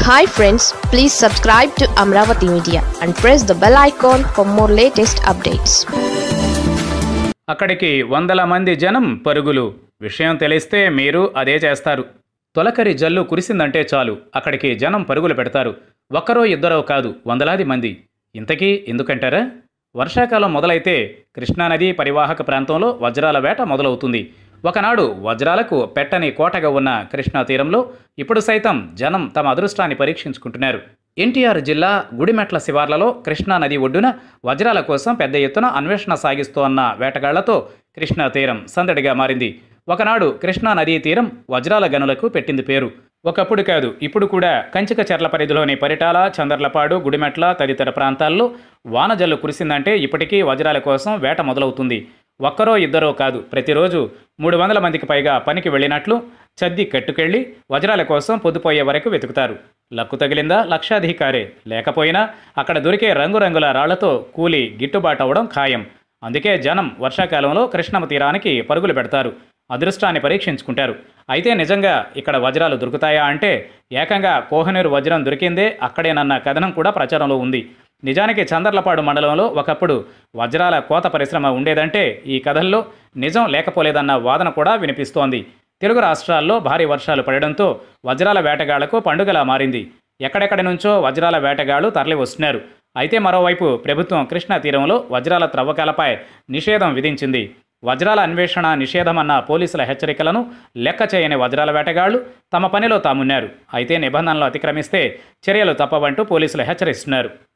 hi friends please subscribe to Amaravati media and press the bell icon for more latest updates అక్కడికి వందల మంది జనం పరుగులు విషయం తెలిస్తే మీరు అదే చేస్తారు తొలకరి జల్లు కురిసిందంటే చాలు అక్కడికి జనం పరుగులు పెడతారు ఒక్కరో ఇద్దరో కాదు వందలాది మంది ఇంతకీ ఎందుకంటారా వర్షాకాలం మొదలైతే కృష్ణానది పరివాహక ప్రాంతంలో వజ్రాల వేట మొదలవుతుంది ఒకనాడు వజ్రాలకు పెట్టని కోటగా ఉన్న కృష్ణా తీరంలో ఇప్పుడు సైతం జనం తమ అదృష్టాన్ని పరీక్షించుకుంటున్నారు ఎన్టీఆర్ జిల్లా గుడిమెట్ల శివార్లలో కృష్ణా నది ఒడ్డున వజ్రాల కోసం పెద్ద ఎత్తున అన్వేషణ సాగిస్తోన్న వేటగాళ్లతో కృష్ణా తీరం సందడిగా మారింది ఒకనాడు కృష్ణా నదీ తీరం వజ్రాల గనులకు పెట్టింది పేరు ఒకప్పుడు కాదు ఇప్పుడు కూడా కంచిక చెర్ల పరిధిలోని పరిటాల చందర్లపాడు గుడిమెట్ల తదితర ప్రాంతాల్లో వానజల్లు కురిసిందంటే ఇప్పటికీ వజ్రాల కోసం వేట మొదలవుతుంది ఒక్కరో ఇద్దరో కాదు ప్రతిరోజు మూడు వందల మందికి పైగా పనికి వెళ్ళినట్లు చద్ది కట్టుకెళ్ళి వజ్రాల కోసం పొద్దుపోయే వరకు వెతుకుతారు లక్కు తగిలిందా లక్షాధికారే లేకపోయినా అక్కడ దొరికే రంగురంగుల రాళ్లతో కూలి గిట్టుబాటు అవ్వడం ఖాయం అందుకే జనం వర్షాకాలంలో కృష్ణమ తీరానికి పరుగులు పెడతారు అదృష్టాన్ని పరీక్షించుకుంటారు అయితే నిజంగా ఇక్కడ వజ్రాలు దొరుకుతాయా అంటే ఏకంగా కోహనూరు వజ్రం దొరికిందే అక్కడేనన్న కథనం కూడా ప్రచారంలో ఉంది నిజానికి చందర్లపాడు మండలంలో ఒకప్పుడు వజ్రాల కోత పరిశ్రమ ఉండేదంటే ఈ కథల్లో నిజం లేకపోలేదన్న వాదన కూడా వినిపిస్తోంది తెలుగు రాష్ట్రాల్లో భారీ వర్షాలు పడడంతో వజ్రాల వేటగాళ్లకు పండుగలా మారింది ఎక్కడెక్కడి నుంచో వజ్రాల వేటగాళ్లు తరలి వస్తున్నారు అయితే మరోవైపు ప్రభుత్వం కృష్ణా తీరంలో వజ్రాల త్రవ్వకాలపై నిషేధం విధించింది వజ్రాల అన్వేషణ నిషేధమన్న పోలీసుల హెచ్చరికలను లెక్క చేయని వజ్రాల వేటగాళ్లు తమ పనిలో తామున్నారు అయితే నిబంధనలు అతిక్రమిస్తే చర్యలు తప్పవంటూ పోలీసులు హెచ్చరిస్తున్నారు